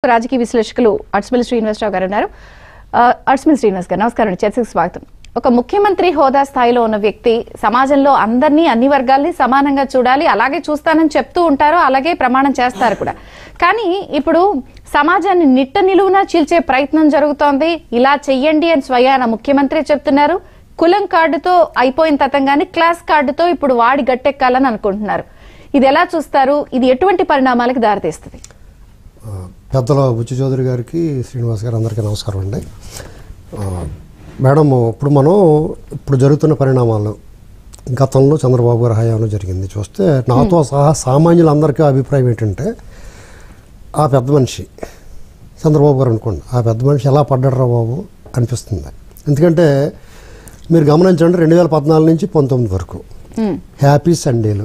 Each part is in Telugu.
రాజకీయ విశ్లేషకులు అడ్స్మిల్ శ్రీనివాసరావు గారు ఉన్నారు ఆ, అడ్స్మిల్ శ్రీనివాస్ గారు నమస్కారం అండి చర్చకు స్వాగతం ఒక ముఖ్యమంత్రి హోదా స్థాయిలో ఉన్న వ్యక్తి సమాజంలో అందరినీ అన్ని వర్గాల్ని సమానంగా చూడాలి అలాగే చూస్తానని చెప్తూ ఉంటారు అలాగే ప్రమాణం చేస్తారు కూడా కానీ ఇప్పుడు సమాజాన్ని నిట్ట నిలువునా చీల్చే ప్రయత్నం జరుగుతోంది ఇలా చెయ్యండి అని స్వయాన ముఖ్యమంత్రి చెప్తున్నారు కులం కార్డుతో అయిపోయిన తతంగాని క్లాస్ కార్డుతో ఇప్పుడు వాడి గట్టెక్కాలని అనుకుంటున్నారు ఇది ఎలా చూస్తారు ఇది ఎటువంటి పరిణామాలకు దారితీస్తుంది ఆ, పెద్దల బుచ్చి చౌదరి గారికి శ్రీనివాస్ గారు అందరికీ నమస్కారం అండి ఆ, మేడం ఇప్పుడు మనం ఇప్పుడు జరుగుతున్న పరిణామాలు గతంలో చంద్రబాబు గారి హయాంలో జరిగింది చూస్తే నాతో సహా సామాన్యులందరికీ అభిప్రాయం ఏంటంటే ఆ పెద్ద మనిషి చంద్రబాబు గారు అనుకోండి ఆ పెద్ద మనిషి ఎలా పడ్డారా బాబు అనిపిస్తుంది ఎందుకంటే మీరు గమనించండి రెండు వేల పద్నాలుగు నుంచి పంతొమ్మిది వరకు ఉమ్. హ్యాపీ సండేలు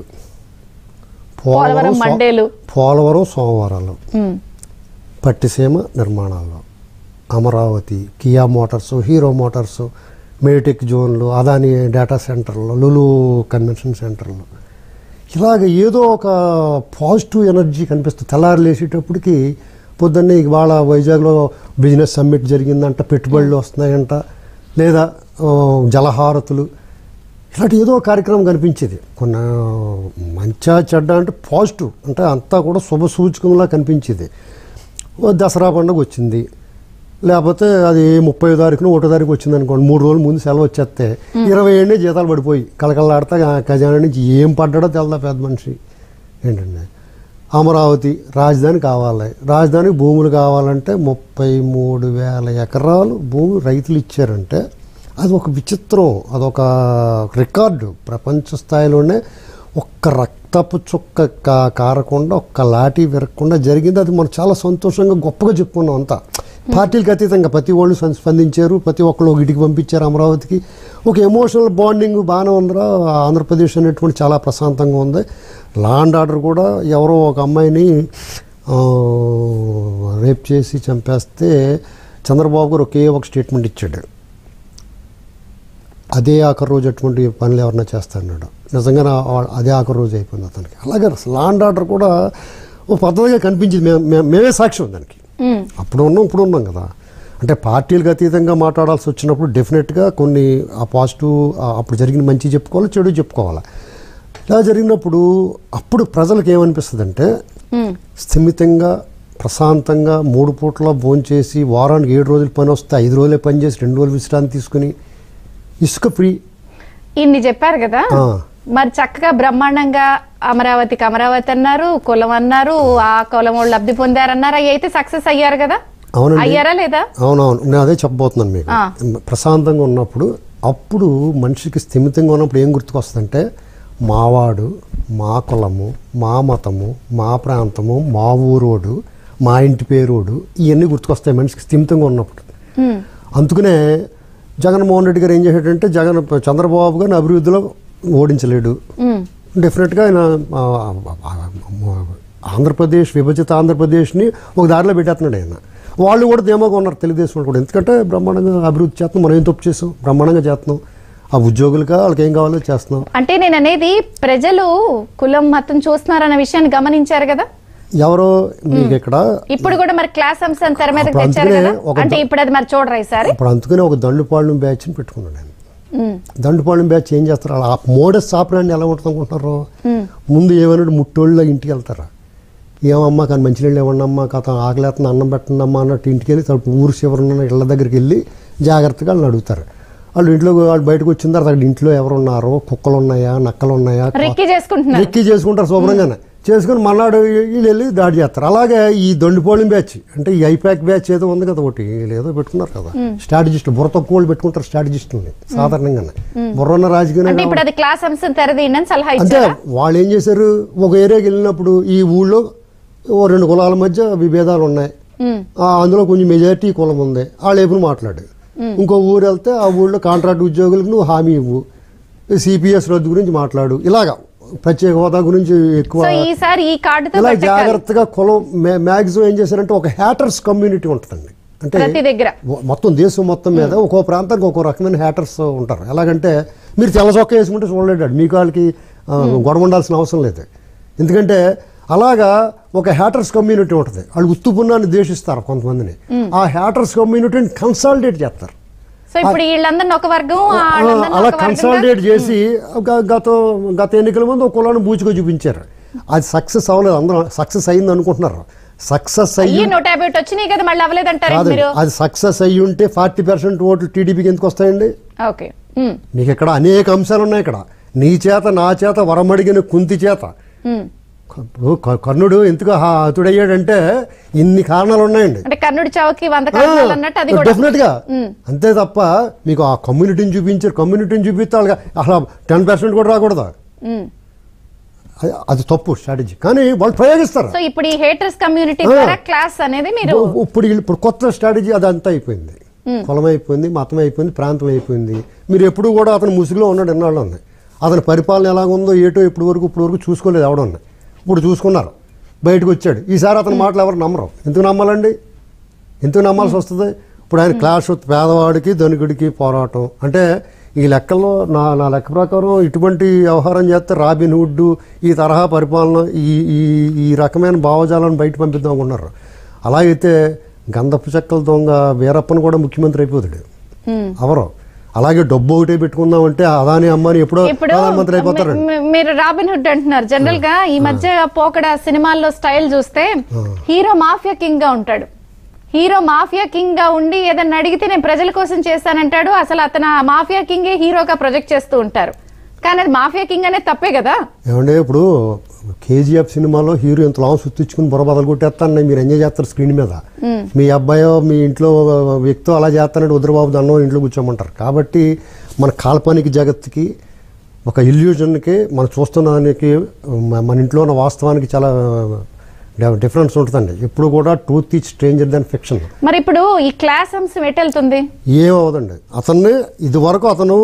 పోలవరం సో- మండేలు. పోలవరం సోమవారాలు ఉమ్. పట్టిసీమ నిర్మాణాల్లో Amaravati Kia Motors Hero Motors Medtech జోన్లు అదాని డేటా సెంటర్లు లులు కన్వెన్షన్ సెంటర్లు ఇలాగ ఏదో ఒక పాజిటివ్ ఎనర్జీ కనిపిస్తుంది తెల్లారి లేచేటప్పటికి పొద్దున్నే ఇవాళ వైజాగ్లో బిజినెస్ సమ్మిట్ జరిగిందంట పెట్టుబడులు వస్తున్నాయంట లేదా ఆ, జలహారతులు ఇలాంటి ఏదో కార్యక్రమం కనిపించేది కొన్ని మంచా చెడ్డ అంటే పాజిటివ్ అంటే అంతా కూడా శుభ సూచకంలా కనిపించేది ఓ దసరా పండుగ వచ్చింది లేకపోతే అది ముప్పై తారీఖున ఒకటో తారీఖు వచ్చింది అనుకోండి మూడు రోజుల ముందు సెలవు వచ్చేస్తే ఇరవై ఏళ్ళే జీతాలు పడిపోయి కలకల్లాడితే ఆ ఖజానా నుంచి ఏం పడ్డాడో తెలదా పెద్ద మనిషి ఏంటండి అమరావతి రాజధాని కావాలి రాజధానికి భూములు కావాలంటే ముప్పై మూడు వేల ఎకరాలు భూమి రైతులు ఇచ్చారంటే అది ఒక విచిత్రం అదొక రికార్డు ప్రపంచ స్థాయిలోనే ఒక్క రక్తపు చుక్క కా- కారకుండా ఒక్క లాఠీ విరగకుండా జరిగింది అది మనం చాలా సంతోషంగా గొప్పగా చెప్పుకున్నాం అంతా పార్టీలకు అతీతంగా ప్రతి వాళ్ళు స్పం- స్పందించారు ప్రతి ఒక్కళ్ళు ఒక ఇంటికి పంపించారు అమరావతికి ఒక ఎమోషనల్ బాండింగ్ బాగానే ఉందిరా ఆంధ్రప్రదేశ్ అనేటువంటి చాలా ప్రశాంతంగా ఉంది లాండ్ ఆర్డర్ కూడా ఎవరో ఒక అమ్మాయిని ఆ, రేప్ చేసి చంపేస్తే చంద్రబాబు గారు ఒకే ఒక స్టేట్మెంట్ ఇచ్చాడు అదే ఆఖరి రోజు అటువంటి పనులు ఎవరన్నా చేస్తాడు నిజంగా అదే ఆఖరి రోజు అయిపోయింది అతనికి అలాగే లాండ్ ఆర్డర్ కూడా ఓ పద్ధతిగా కనిపించింది మేము మేము- మేమే సాక్ష్యం దానికి ఉమ్. అప్పుడు ఉన్నాం ఇప్పుడు ఉన్నాం కదా అంటే పార్టీలకు అతీతంగా మాట్లాడాల్సి వచ్చినప్పుడు డెఫినెట్గా కొన్ని ఆ పాజిటివ్ ఆ అప్పుడు జరిగిన మంచి చెప్పుకోవాలి చెడు చెప్పుకోవాలి ఇలా జరిగినప్పుడు అప్పుడు ప్రజలకు ఏమనిపిస్తుంది అంటే ఉమ్. స్థిమితంగా ప్రశాంతంగా మూడు పూట్ల భోంచేసి వారానికి ఏడు రోజులు పని వస్తే ఐదు రోజులే పని చేసి రెండు రోజులు విశ్రాంతి తీసుకుని ఇసుక ఫ్రీ ఇన్ని చెప్పారు కదా ఆ. మరి చక్కగా బ్రహ్మాండంగా అమరావతికి అమరావతి అన్నారు కులం అన్నారు ఆ కులం వాళ్ళు లబ్ధి పొందారన్నారు అవి అయితే సక్సెస్ అయ్యారు కదా అవునండి అయ్యారా లేదా అవునవును నేను అదే చెప్పబోతున్నాను మీకు ఆ. ప్రశాంతంగా ఉన్నప్పుడు అప్పుడు మనిషికి స్థిమితంగా ఉన్నప్పుడు ఏం గుర్తుకొస్తుందంటే మావాడు మా కులము మా మతము మా ప్రాంతము మా ఊరోడు మా ఇంటి పేరోడు ఇవన్నీ గుర్తుకొస్తాయి మనిషికి స్థిమితంగా ఉన్నప్పుడు ఉమ్. అందుకనే జగన్మోహన్ రెడ్డి గారు ఏం చేశాడంటే జగన్ చంద్రబాబు గారిని అభివృద్ధిలో ఓడించలేడు ఉమ్. డెఫినెట్గా ఆయన ఆ, ఆ, ఆ, ఆంధ్రప్రదేశ్ విభజిత ఆంధ్రప్రదేశ్ని ఒక దారిలో పెట్టేస్తున్నాడు ఆయన వాళ్ళు కూడా ధీమాగా ఉన్నారు తెలుగుదేశం వాళ్ళు కూడా ఎందుకంటే బ్రహ్మాండంగా అభివృద్ధి చేస్తున్నాం మనం ఏం తప్పు చేసాం బ్రహ్మాండంగా చేస్తున్నాం ఆ ఉద్యోగులుగా వాళ్ళకి ఏం కావాలో చేస్తున్నాం అంటే నేను అనేది ప్రజలు కులం మతం చూస్తున్నారన్న విషయాన్ని గమనించారు కదా ఎవరో మీకు ఇక్కడ ఇప్పుడు కూడా మరి క్లాస్ అంశాన్ని తెర మీదకి అప్పుడు తెచ్చారు అందుకనే కదా ఒక అంటే ఇప్పుడు అది మరి చూడరా ఈసారి ఇప్పుడు అందుకనే ఒక దండుపాళెం బ్యాచ్ని పెట్టుకున్నాడు ఆయన ఉమ్. దండుపాళెం బ్యాచ్ ఏం చేస్తారు అలా ఆ మోడస్ ఆపరాన్ని ఎలా ఉంటుంది అనుకుంటున్నారు ముందు ఏమైనా ముట్టోళ్ళ ఇంటికి వెళ్తారా ఏమమ్మా కానీ మంచినీళ్ళు ఏమన్నమ్మా కథ ఆకలేస్తుంది అన్నం పెట్టండమ్మా అన్నట్టు ఇంటికి వెళ్ళి తర్వాత ఊరు చివరన్న ఇళ్ళ దగ్గరికి వెళ్ళి జాగ్రత్తగా వాళ్ళని అడుగుతారు వాళ్ళు ఇంట్లో వాళ్ళు బయటకు వచ్చిన తర్వాత అక్కడ ఇంట్లో ఎవరు ఉన్నారో కుక్కలు ఉన్నాయా నక్కలు ఉన్నాయా రెక్కి చేసుకుంటున్నారు రెక్కి చేసుకుంటారు శుభ్రంగానే చేసుకుని మన్నాడు వీళ్ళు వెళ్ళి దాడి చేస్తారు అలాగే ఈ దొండిపోలింగ్ బ్యాచ్ అంటే ఈ ఐపాక్ బ్యాచ్ ఏదో ఉంది కదా ఒకటి వీళ్ళు ఏదో పెట్టుకున్నారు కదా స్ట్రాటజిస్టులు బుర్ర తక్కువ వాళ్ళు పెట్టుకుంటారు స్ట్రాటజిస్టులని సాధారణంగానే బుర్ర ఉన్న రాజకీయ అంటే ఇప్పుడు అది క్లాస్ అంశం తెరదీయండి అని సలహా అంటే ఇచ్చారా వాళ్ళు ఏం చేశారు ఒక ఏరియాకి వెళ్ళినప్పుడు ఈ ఊళ్ళో ఓ రెండు కులాల మధ్య విభేదాలు ఉన్నాయి ఉమ్. ఆ, అందులో కొంచెం మెజారిటీ కులం ఉంది వాళ్ళు ఎప్పుడు మాట్లాడు ఇంకో ఊరు వెళ్తే ఆ ఊళ్ళో కాంట్రాక్ట్ ఉద్యోగులకు నువ్వు హామీ ఇవ్వు సిపిఎస్ రద్దు గురించి మాట్లాడు ఇలాగా ప్రత్యేక హోదా గురించి ఎక్కువ సో ఈసారి ఈ కార్డుతో ఇలా పట్టకాలి. జాగ్రత్తగా కులం మ్యాక్సిమం ఏం చేశారంటే ఒక హ్యాటర్స్ కమ్యూనిటీ ఉంటుందండి అంటే ప్రతి దగ్గర మొ- మొత్తం దేశం మొత్తం మీద ఒక్కో ప్రాంతానికి ఒక్కో రకమైన హ్యాటర్స్ ఉంటారు ఎలాగంటే మీరు తెల్ల చొక్కా వేసుకుంటే చూడలేడు మీకు వాళ్ళకి ఆ, గొడవ ఉండాల్సిన అవసరం లేదు ఎందుకంటే అలాగా ఒక హ్యాటర్స్ కమ్యూనిటీ ఉంటుంది వాళ్ళు ఉత్తుపున్నాన్ని ద్వేషిస్తారు కొంతమందిని ఆ హ్యాటర్స్ కమ్యూనిటీని కన్సాలిడేట్ చేస్తారు సో ఇప్పుడు వీళ్ళందరినీ ఒక వర్గం ఆ, వాళ్ళందరినీ అలా ఒక వర్గంగా- కన్సాలిడేట్ చేసి గ- గత గత ఎన్నికల ముందు ఒక కులాన్ని బూచిగా చూపించారు అది సక్సెస్ అవ్వలేదు అందరూ సక్సెస్ అయింది అనుకుంటున్నారు సక్సెస్ అయ్యి అయ్యి నూట యాభై ఒకటి వచ్చినాయి కదా మళ్ళీ అవ్వలేదంటారు కాదు మీరు అది సక్సెస్ అయ్యి ఉంటే ఫార్టీ పర్సెంట్ ఓట్లు టీడీపీకి ఎందుకు వస్తాయండి ఓకే ఉమ్, మీకు ఇక్కడ అనేక అంశాలు ఉన్నాయి ఇక్కడ నీ చేత నా చేత వరమడిగిన కుంతి చేత ఉమ్. ఇప్పుడు క- కర్ణుడు ఎందుకు హా- హతుడయ్యాడంటే ఇన్ని కారణాలు ఉన్నాయండి అంటే కర్ణుడి చావుకి వంద కారణాలు అన్నట్టు అది కూడా డెఫినెట్ గా అంతే తప్ప మీకు ఆ కమ్యూనిటీని చూపించారు కమ్యూనిటీని చూపిస్తే వాళ్ళకి అసలు టెన్ పర్సెంట్ కూడా రాకూడదు ఉమ్. అది- అది తప్పు స్ట్రాటజీ కానీ వాళ్ళు ప్రయోగిస్తారు సో ఇప్పుడు ఈ హేటర్స్ కమ్యూనిటీ ఆ. ద్వారా క్లాస్ అనేది మీరు ఇప్పు- ఇప్పుడు వీళ్ళు- ఇప్పుడు కొత్త స్ట్రాటజీ అది అంతా అయిపోయింది కులం అయిపోయింది మతం అయిపోయింది ప్రాంతం అయిపోయింది మీరు ఎప్పుడు కూడా అతను ముసుగులో ఉన్నాడు ఎన్నాళ్ళు ఉంది అతని పరిపాలన ఎలాగుందో ఏటో ఇప్పుడు వరకు ఇప్పుడు వరకు చూసుకోలేదు ఎవడ ఉన్నాయి ఇప్పుడు చూసుకున్నారు బయటకు వచ్చాడు ఈసారి అతని మాటలు ఎవరు నమ్మరు ఎందుకు నమ్మాలండి ఎందుకు నమ్మాల్సి వస్తుంది ఇప్పుడు ఆయన క్లాష్ పేదవాడికి ధనికుడికి పోరాటం అంటే ఈ లెక్కల్లో నా నా లెక్క ప్రకారం ఇటువంటి వ్యవహారం చేస్తే రాబిన్ హుడ్ ఈ తరహా పరిపాలన ఈ ఈ ఈ రకమైన భావజాలను బయట పంపిద్దాం అనుకున్నారు అలాగైతే గంధపు చెక్కల దొంగ వీరప్పను కూడా ముఖ్యమంత్రి అయిపోతాడు ఉమ్. అవరు అలాగే డబ్బు ఒకటే పెట్టుకుందాం అంటే అదాని అమ్మాని ఎప్పుడో ఇప్పుడు ప్రధానమంత్రి అయిపోతారు మీ- మీ- మీరు రాబిన్ హుడ్ అంటున్నారు జనరల్ గా ఈ మధ్య పోకడ సినిమాల్లో స్టైల్ చూస్తే హీరో మాఫియా కింగ్ గా ఉంటాడు హీరో మాఫియా కింగ్ గా ఉండి ఏదన్నా అడిగితే నేను ప్రజల కోసం చేస్తానంటాడు అసలు అతను ఆ మాఫియా కింగే హీరోగా ప్రొజెక్ట్ చేస్తూ ఉంటారు కానీ అది మాఫియా కింగ్ అనేది తప్పే కదా ఏమంటే ఇప్పుడు కేజీఎఫ్ సినిమాలో హీరో ఇంత లాంగ్ సుత్తించుకుని బుర్ర బదలు కొట్టేస్తాను మీరు ఎంజాయ్ చేస్తారు స్క్రీన్ మీద మీ అబ్బాయో మీ ఇంట్లో వ్యక్తి అలా చేస్తానంటే ఉదరబాబు దండం ఇంట్లో కూర్చోమంటారు కాబట్టి మన కాల్పనిక జగత్తుకి ఒక ఇల్యూజన్కి మనం చూస్తున్న దానికి మ- మన ఇంట్లో ఉన్న వాస్తవానికి చాలా డిఫరెన్స్ ఉంటుందండి ఎప్పుడు కూడా టూత్ ఈచ్ స్ట్రేంజర్ దాన్ ఫిక్షన్ మరి ఇప్పుడు ఈ క్లాస్ అంశం ఎటు వెళ్తుంది ఏమవదండి అతన్ని ఇదివరకు అతను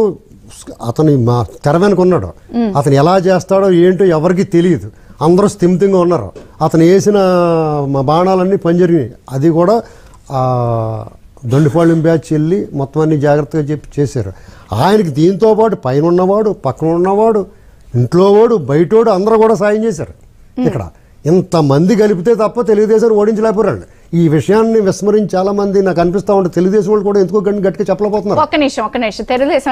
అతను మా తెర వెనుక ఉన్నాడు అతను ఎలా చేస్తాడో ఏంటో ఎవరికి తెలియదు అందరూ స్థిమితంగా ఉన్నారు అతను వేసిన మా బాణాలన్నీ పనిజరిగినాయి అది కూడా ఆ, దొండిపాళెం బ్యాచ్ వెళ్ళి మొత్తం అన్ని జాగ్రత్తగా చెప్పి చేశారు ఆయనకి దీంతో పాటు పైన ఉన్నవాడు పక్కన ఉన్నవాడు ఇంట్లో వాడు బయటోడు అందరూ కూడా సాయం చేశారు ఇక్కడ ఇంతమంది కలిపితే తప్ప తెలుగుదేశాన్ని ఓడించలేకపోయారు ఈ విషయాన్ని విస్మరించి చాలా మంది నాకు అనిపిస్తా ఉంటే తెలుగుదేశం వాళ్ళు కూడా ఎందుకో గట్టిగా చెప్పలేకపోతున్నారు ఒక్క నిమిషం ఒక్క నిమిషం తెలుగుదేశం